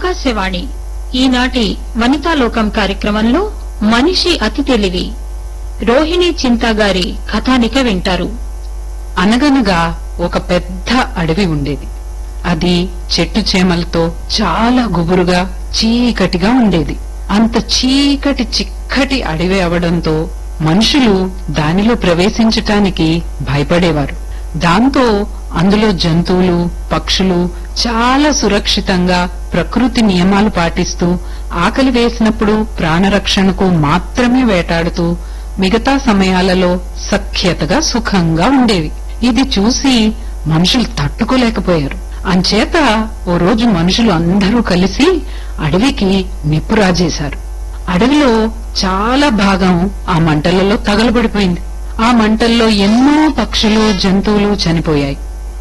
ఆకాశవాణి ఈనాటి వనితాలోకం కార్యక్రమంలో మనిషి అతి తెలివి రోహిణి చింతా గారి కథానిక వింటారు అనగనగా ఒక పెద్ద అడవి ఉండేది అది చెట్టు చేమలతో చాలా గుబురుగా చీకటిగా ఉండేది అంత చీకటి చిక్కటి అడవి అవడంతో మనుషులు దానిలో ప్రవేశించటానికి భయపడేవారు దాంతో అందులో జంతువులు పక్షులు చాలా సురక్షితంగా ప్రకృతి నియమాలు పాటిస్తూ ఆకలి వేసినప్పుడు ప్రాణరక్షణకు మాత్రమే వేటాడుతూ మిగతా సమయాలలో సఖ్యతగా సుఖంగా ఉండేవి ఇది చూసి మనుషులు తట్టుకోలేకపోయారు అంచేత ఓ రోజు మనుషులు అందరూ కలిసి అడవికి నిప్పు రాజేశారు అడవిలో చాలా భాగం ఆ మంటలలో తగలబడిపోయింది ఆ మంటల్లో ఎన్నో పక్షులు జంతువులు చనిపోయాయి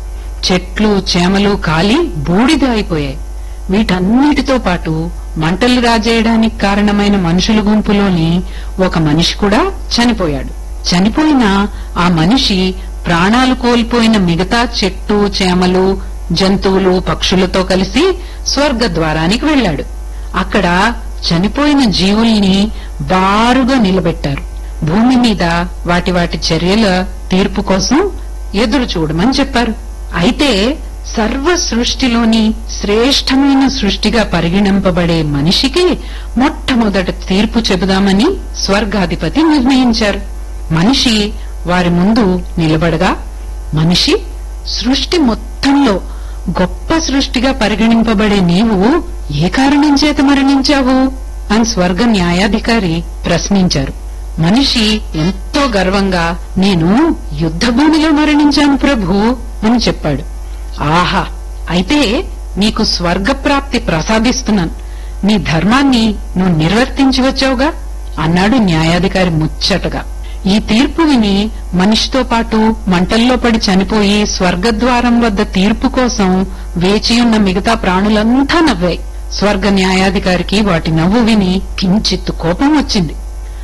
చెట్లు చేమలు కాలి బూడిద అయిపోయాయి వీటన్నిటితో పాటు మంటలు రాజేయడానికి కారణమైన మనుషుల గుంపులోని ఒక మనిషి కూడా చనిపోయాడు చనిపోయిన ఆ మనిషి ప్రాణాలు కోల్పోయిన మిగతా చెట్టు చేమలు జంతువులు పక్షులతో కలిసి స్వర్గ ద్వారానికి వెళ్లాడు అక్కడ చనిపోయిన జీవుల్ని బారుగా నిలబెట్టారు భూమి మీద వాటి వాటి చర్యల తీర్పు కోసం ఎదురు చూడమని చెప్పారు అయితే సర్వ సృష్టిలోని శ్రేష్టమైన సృష్టిగా పరిగణింపబడే మనిషికి మొట్టమొదట తీర్పు చెబుదామని స్వర్గాధిపతి నిర్ణయించారు మనిషి వారి ముందు నిలబడగా మనిషి సృష్టి మొత్తంలో గొప్ప సృష్టిగా పరిగణింపబడే నీవు ఏ కారణం చేత మరణించావు అని స్వర్గ న్యాయాధికారి ప్రశ్నించారు మనిషి ఎంతో గర్వంగా నేను యుద్ధ భూమిలో మరణించాను ప్రభు అని చెప్పాడు ఆహా అయితే నీకు స్వర్గప్రాప్తి ప్రసాదిస్తున్నాను నీ ధర్మాన్ని నువ్వు నిర్వర్తించి వచ్చావుగా అన్నాడు న్యాయాధికారి ముచ్చటగా ఈ తీర్పు విని మనిషితో పాటు మంటల్లో పడి చనిపోయి స్వర్గద్వారం వద్ద తీర్పు కోసం వేచియున్న మిగతా ప్రాణులంతా నవ్వాయి స్వర్గ న్యాయాధికారికి వాటి నవ్వు విని కించిత్తు కోపం వచ్చింది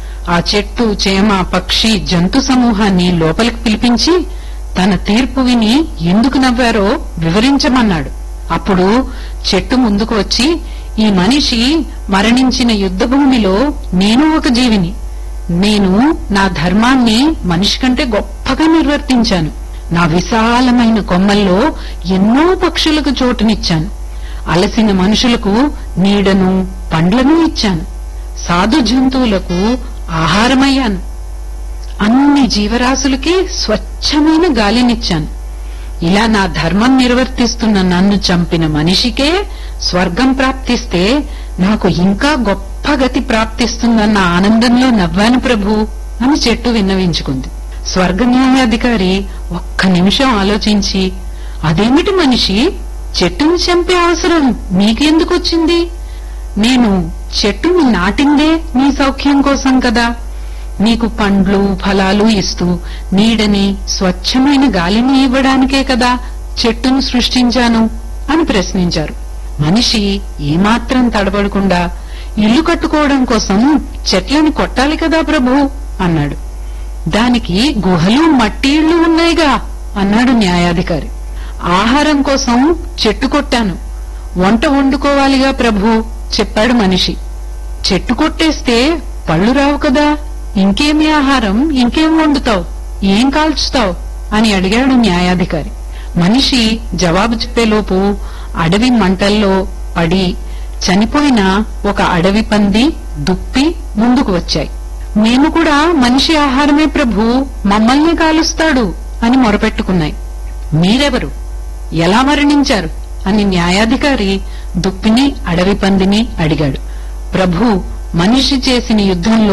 ఆ చెట్టు చేమ పక్షి జంతు సమూహాన్ని లోపలికి పిలిపించి తన తీర్పు విని ఎందుకు నవ్వారో వివరించమన్నాడు అప్పుడు చెట్టు ముందుకు వచ్చి ఈ మనిషి మరణించిన యుద్ధ భూమిలో నేను ఒక జీవిని నేను నా ధర్మాన్ని మనిషి కంటే గొప్పగా నిర్వర్తించాను నా విశాలమైన కొమ్మల్లో ఎన్నో పక్షులకు చోటునిచ్చాను అలసిన మనుషులకు నీడను పండ్లను ఇచ్చాను సాధు జంతువులకు ఆహారమయ్యాను అన్ని జీవరాశులకి స్వచ్ఛమైన గాలినిచ్చాను ఇలా నా ధర్మం నిర్వర్తిస్తున్న నన్ను చంపిన మనిషికే స్వర్గం ప్రాప్తిస్తే నాకు ఇంకా గొప్ప గతి ప్రాప్తిస్తుందన్న ఆనందంలో నవ్వాను ప్రభు అని చెట్టు విన్నవించుకుంది స్వర్గ న్యాయాధికారి ఒక్క నిమిషం ఆలోచించి అదేమిటి మనిషి చెట్టును చంపే అవసరం మీకెందుకు వచ్చింది నేను చెట్టుని నాటిందే నీ సౌఖ్యం కోసం కదా నీకు పండ్లు ఫలాలు ఇస్తూ నీడని స్వచ్ఛమైన గాలిని ఇవ్వడానికే కదా చెట్టును సృష్టించాను అని ప్రశ్నించారు మనిషి ఏమాత్రం తడబడకుండా ఇల్లు కట్టుకోవడం కోసం చెట్లను కొట్టాలి కదా ప్రభు అన్నాడు దానికి గుహలు మట్టి ఇళ్లు ఉన్నాయిగా అన్నాడు న్యాయాధికారి ఆహారం కోసం చెట్టు కొట్టాను వంట వండుకోవాలిగా ప్రభు చెప్పాడు మనిషి చెట్టు కొట్టేస్తే పళ్ళు రావు కదా ఇంకేమి ఆహారం ఇంకేం వండుతావు ఏం కాల్చుతావు అని అడిగాడు న్యాయాధికారి మనిషి జవాబు చెప్పేలోపు అడవి మంటల్లో పడి చనిపోయిన ఒక అడవి పంది దుప్పి ముందుకు వచ్చాయి మేము కూడా మనిషి ఆహారమే ప్రభు మమ్మల్ని కాలుస్తాడు అని మొరపెట్టుకున్నాయి మీరెవరు ఎలా మరణించారు అని న్యాయాధికారి దుప్పిని అడవి పందిని అడిగాడు ప్రభు మనిషి చేసిన యుద్ధంలో